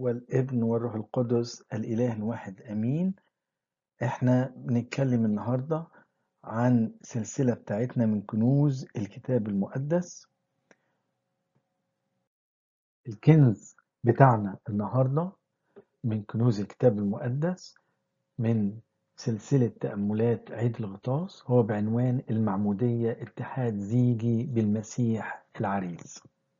والابن والروح القدس الإله الواحد أمين احنا بنتكلم النهاردة عن سلسلة بتاعتنا من كنوز الكتاب المقدس الكنز بتاعنا النهاردة من كنوز الكتاب المقدس من سلسلة تأملات عيد الغطاس هو بعنوان المعمودية اتحاد زيجي بالمسيح العريس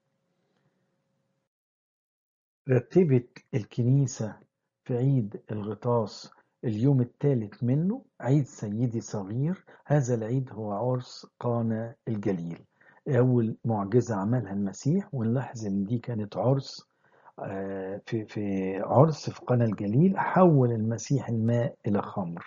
رتبت الكنيسة في عيد الغطاس اليوم الثالث منه عيد سيدي صغير هذا العيد هو عرس قانا الجليل أول معجزة عملها المسيح ونلاحظ إن دي كانت عرس في في عرس في قنا الجليل حول المسيح الماء إلى خمر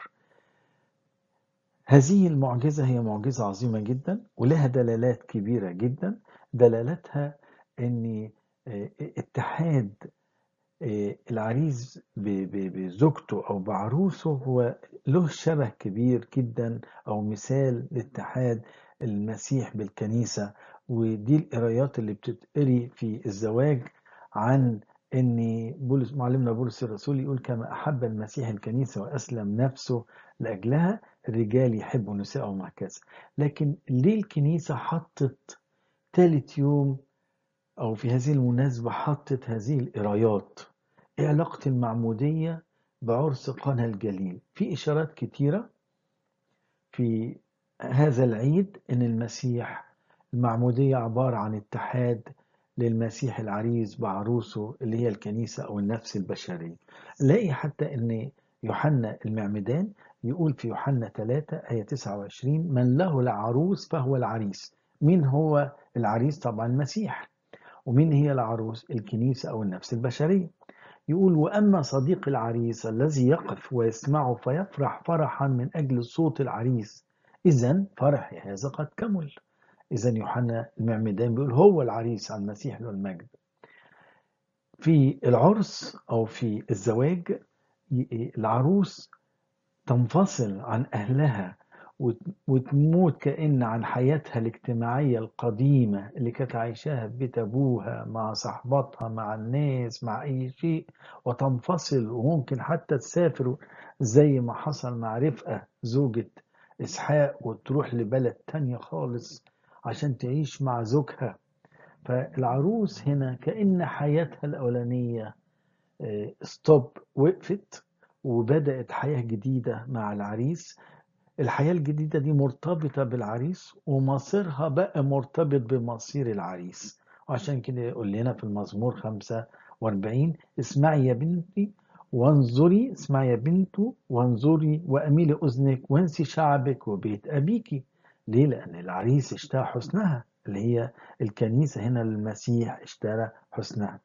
هذه المعجزة هي معجزة عظيمة جدا ولها دلالات كبيرة جدا دلالتها أن اتحاد العريس بزوجته أو بعروسه هو له شبه كبير جدا أو مثال لاتحاد المسيح بالكنيسة ودي القرايات اللي بتتقري في الزواج عن ان بولس معلمنا بولس الرسول يقول كما احب المسيح الكنيسه واسلم نفسه لاجلها الرجال يحبوا نسائهم وهكذا لكن ليه الكنيسه حطت ثالث يوم او في هذه المناسبه حطت هذه القرايات ايه علاقه المعموديه بعرس قنا الجليل في اشارات كتيره في هذا العيد ان المسيح المعموديه عباره عن اتحاد للمسيح العريس بعروسه اللي هي الكنيسة أو النفس البشرية لاقي حتى أن يوحنا المعمدان يقول في يوحنا 3 آية 29 من له العروس فهو العريس مين هو العريس طبعا المسيح ومين هي العروس الكنيسة أو النفس البشرية يقول وأما صديق العريس الذي يقف ويسمعه فيفرح فرحا من أجل صوت العريس إذا فرح هذا قد كمل إذا يوحنا المعمدان بيقول هو العريس على المسيح له المجد. في العرس أو في الزواج العروس تنفصل عن أهلها وتموت كأن عن حياتها الاجتماعية القديمة اللي كانت عايشاها في بيت أبوها مع صحباتها مع الناس مع أي شيء وتنفصل وممكن حتى تسافر زي ما حصل مع رفقة زوجة إسحاق وتروح لبلد تانية خالص عشان تعيش مع زوجها فالعروس هنا كأن حياتها الأولانية ستوب وقفت وبدأت حياة جديدة مع العريس الحياة الجديدة دي مرتبطة بالعريس ومصيرها بقى مرتبط بمصير العريس وعشان كده يقول لنا في المزمور 45 اسمعي يا بنتي وانظري اسمعي يا بنتو وانظري وأميلي أذنك وانسي شعبك وبيت أبيكي ليه؟ لأن العريس اشترى حسنها اللي هي الكنيسة هنا المسيح اشترى حسنها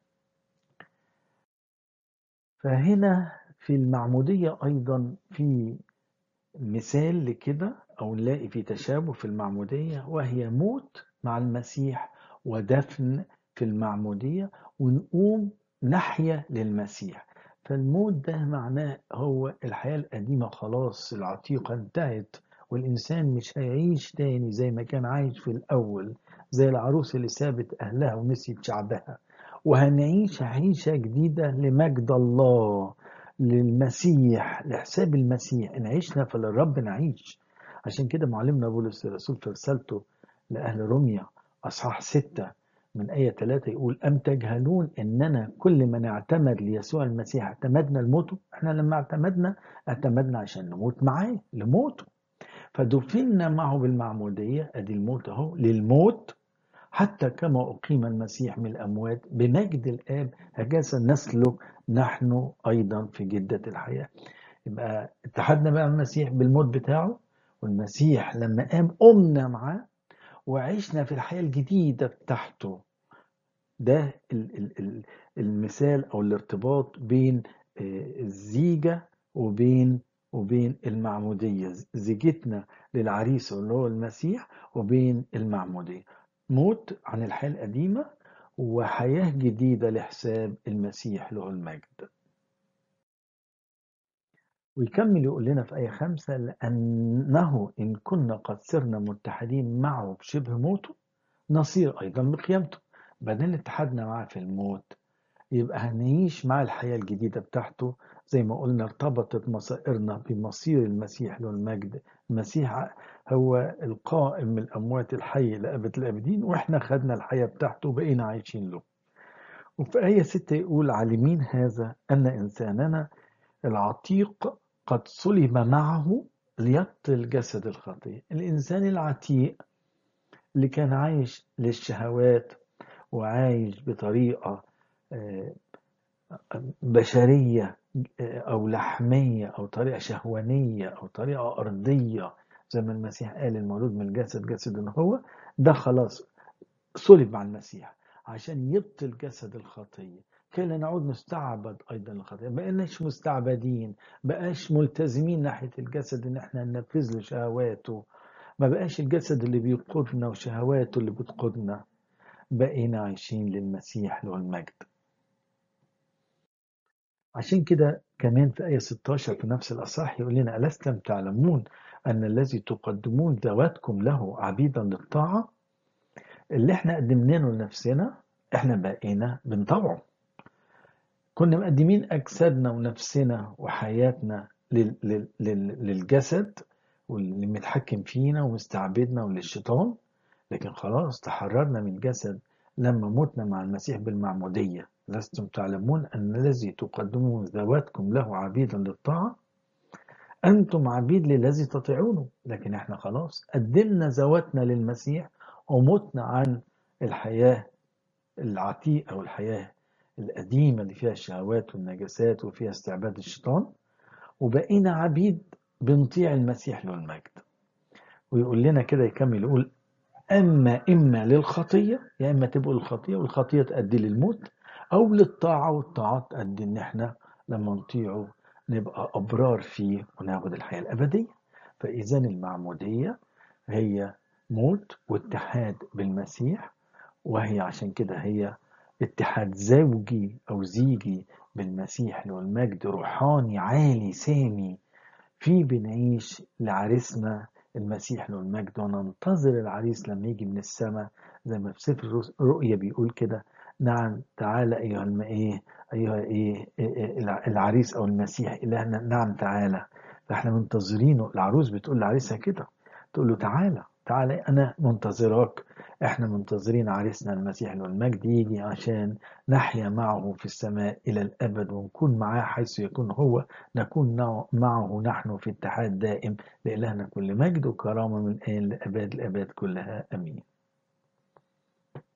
فهنا في المعمودية أيضا في مثال لكده أو نلاقي في تشابه في المعمودية وهي موت مع المسيح ودفن في المعمودية ونقوم نحيا للمسيح فالموت ده معناه هو الحياة القديمة خلاص العتيقة انتهت والإنسان مش هيعيش تاني زي ما كان عايش في الأول زي العروس اللي سابت أهلها ونسيت شعبها وهنعيش عيشة جديدة لمجد الله للمسيح لحساب المسيح إن عشنا فللرب نعيش عشان كده معلمنا بولس الرسول في رسالته لأهل روميا أصحاح ستة من آية 3 يقول أم تجهلون إننا كل من اعتمد ليسوع المسيح اعتمدنا لموته احنا لما اعتمدنا اعتمدنا عشان نموت معاه لموته فدفنا معه بالمعمودية أدي الموت أهو للموت حتى كما أقيم المسيح من الأموات بمجد الآب هكذا نسلك نحن أيضا في جدة الحياة يبقى اتحدنا مع المسيح بالموت بتاعه والمسيح لما قام قمنا معاه وعشنا في الحياة الجديدة بتاعته ده المثال أو الارتباط بين الزيجة وبين وبين المعمودية زيجتنا للعريس اللي هو المسيح وبين المعمودية موت عن الحياة القديمة وحياة جديدة لحساب المسيح له المجد ويكمل يقول لنا في آية خمسة لأنه إن كنا قد صرنا متحدين معه بشبه موته نصير أيضا بقيامته بدل اتحدنا معه في الموت يبقى هنعيش مع الحياة الجديدة بتاعته زي ما قلنا ارتبطت مصائرنا بمصير المسيح له المجد المسيح هو القائم من الأموات الحي لأبد الأبدين وإحنا خدنا الحياة بتاعته وبقينا عايشين له وفي آية ستة يقول عالمين هذا أن إنساننا العتيق قد صلب معه ليبطل جسد الخطية الإنسان العتيق اللي كان عايش للشهوات وعايش بطريقة بشرية أو لحمية أو طريقة شهوانية أو طريقة أرضية زي ما المسيح قال المولود من الجسد جسد هو ده خلاص صلب مع المسيح عشان يبطل جسد الخطية كي لا نعود نستعبد أيضا للخطية بقيناش مستعبدين بقاش ملتزمين ناحية الجسد إن احنا ننفذ له شهواته ما بقاش الجسد اللي بيقودنا وشهواته اللي بتقودنا بقينا عايشين للمسيح له المجد عشان كده كمان في آية 16 في نفس الأصح يقول لنا ألستم تعلمون أن الذي تقدمون ذواتكم له عبيدا للطاعة اللي احنا قدمناه لنفسنا احنا بقينا بنطوعه كنا مقدمين أجسادنا ونفسنا وحياتنا لل لل لل للجسد واللي متحكم فينا ومستعبدنا وللشيطان لكن خلاص تحررنا من الجسد لما متنا مع المسيح بالمعمودية لستم تعلمون أن الذي تقدمون ذواتكم له عبيدا للطاعة أنتم عبيد للذي تطيعونه لكن احنا خلاص قدمنا ذواتنا للمسيح ومتنا عن الحياة العتيقة والحياة القديمة اللي فيها الشهوات والنجاسات وفيها استعباد الشيطان وبقينا عبيد بنطيع المسيح له المجد ويقول لنا كده يكمل يقول أما إما للخطية يا إما تبقوا للخطية والخطية تؤدي للموت أو للطاعة والطاعة تؤدي إن إحنا لما نطيعه نبقى أبرار فيه وناخد الحياة الأبدية فإذا المعمودية هي موت واتحاد بالمسيح وهي عشان كده هي اتحاد زوجي أو زيجي بالمسيح له المجد روحاني عالي سامي فيه بنعيش لعريسنا المسيح له المجد وننتظر العريس لما يجي من السماء زي ما في سفر الرؤيا بيقول كده نعم تعالى أيها الم إيه أيها إيه, إيه العريس أو المسيح إلهنا نعم تعالى فإحنا منتظرينه العروس بتقول لعريسها كده تقول له تعالى تعالى أنا منتظراك إحنا منتظرين عريسنا المسيح له المجد يجي عشان نحيا معه في السماء إلى الأبد ونكون معاه حيث يكون هو نكون معه نحن في اتحاد دائم لإلهنا كل مجد وكرامة من الآن لأباد الأباد كلها أمين